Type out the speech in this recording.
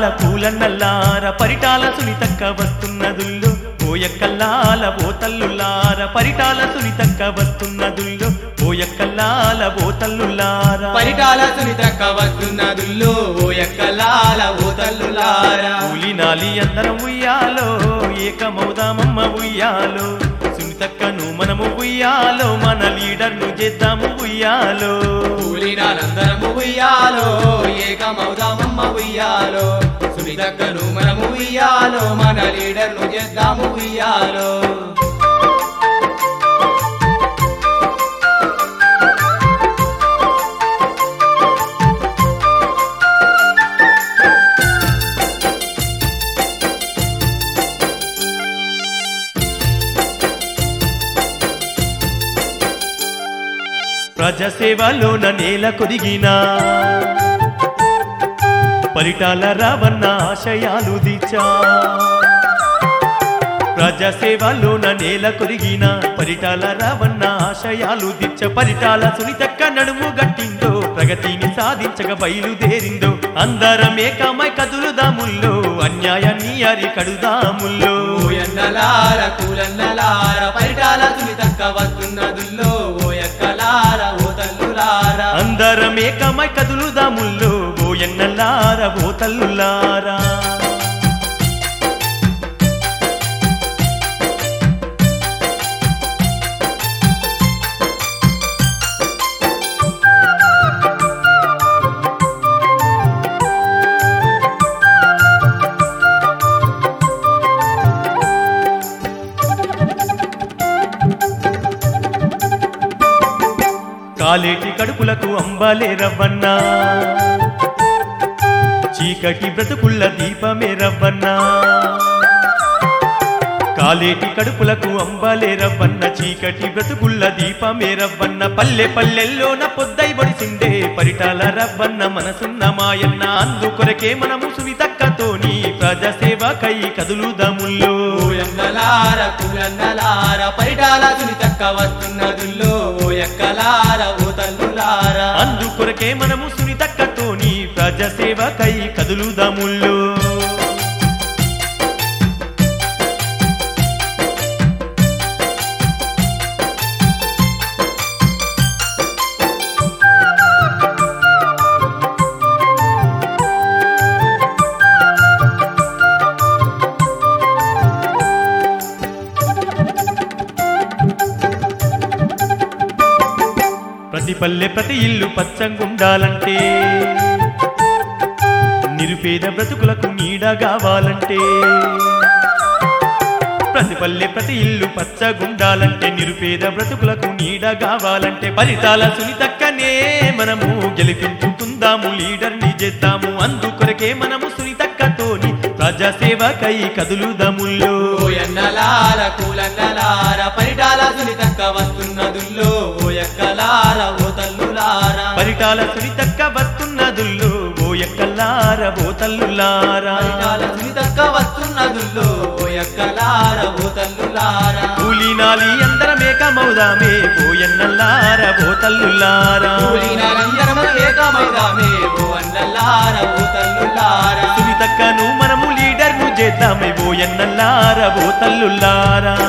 కూలన్నల్లార పరిటాల సునితక్క వస్తున్నదుల్లో పోయక్కల్లాల ఓతల్లులార పరిటాల సునితక్క వస్తున్నదుల్లో పోయక్కల్లాల ఓతల్లులార పరిటాల సునితక్క వస్తున్నదుల్లో ఓ ఎక్కలాల ఓ తల్లులారా కూలినాలి అందరం ఉయ్యాలో ఏకమౌదామమ్మ ఉయ్యాలో సునితక్కను మనము ఉయ్యాలో మన లీడర్ను చేద్దాము ఉయ్యాలో కూలినాలందరము ఉయ్యాలో ఏకమవుదామమ్మ ఉయ్యాలో సునితక్కను మనము ఉయ్యాలో మన లీడర్ను చేద్దాము ఉయ్యాలో ప్రజాసేవలోన నేల కొదిగిన పరిటాల రావన్న ఆశయాలు దిచ్చా ప్రజాసేవలోన నేల కొరిగిన పరిటాల రావన్న ఆశయాలు దిచ్చ పరిటాల సునితక్క నడుము గట్టిందో ప్రగతిని సాధించక బయలుదేరిందో అందరం ఏకమై కదులుదాముల్లో అన్యాయాన్ని అరికడుదాముల్లో ఓ ఎన్నలార కూలన్నలార పరిటాల సునితక్క వస్తున్నదుల్లో ఓ ఎక్కలార ఓ తల్లులార అందరం ఏకమై కదులుదాముల్లో ఓ ఎన్నల్లార ఓ తల్లులారా కాలేటి కడుపులకు అంబాలే రవ్వన్నా చీకటి బ్రతుకుల్ల దీపమే రవ్వన్నా కాలేటి కడుపులకు అంబాలే రవ్వన్న చీకటి బ్రతుకుల్ల దీపమే రవ్వన్న పల్లె పల్లెల్లోన పొద్దై బడిసిందే పరిటాల రవ్వన్న మనసున్న మాయన్న అందుకొరకే మనము సునితక్కతోని ప్రజాసేవ కై కదులుదముల్లో ఓ ఎన్నలార కూలన్నలార పరిటాల సునితక్క వస్తున్నదుల్లో ఓ ఎక్కలార ఓ తల్లులార అందుకొరకే మనము సునితక్కతోని ప్రజాసేవ కై కదులుదముల్లో ప్రతి పల్లె ప్రతి ఇల్లు పచ్చంగుండాలంటే నిరుపేద బ్రతుకులకు నీడ కావాలంటే ప్రతి పల్లె ప్రతి ఇల్లు పచ్చగుండాలంటే నిరుపేద బ్రతుకులకు నీడ కావాలంటే ఫలితాల సునితక్కనే మనము గెలిపించుకుందాము లీడర్ని చేద్దాము అందుకొరకే మనము సునితక్కతోని ప్రజాసేవకై కదులుదముల్లో ఓ ఎన్నలార కూలన్నలార పరిటాల సునితక్క వస్తున్నదుల్లో ఓ ఎక్కలార ఓ తల్లులార పరిటాల సునితక్క వస్తున్నదుల్లో ఓ ఎక్కల్లార ఓ తల్లులారా పరిటాల సునితక్క వస్తున్నదుల్లో ఓ ఎక్కలార ఓ తల్లులార కూలినాలి అందరమేకమౌదామే ఓ ఎన్నల్లార ఓ తల్లులారా కూలినాలందరము ఏకమైదామే ఓ అన్నలార ఓ తల్లులార సునితక్కను మనము లీడర్ను చేద్దామే ఓ ఎన్నల్లార ఓ తల్లులారా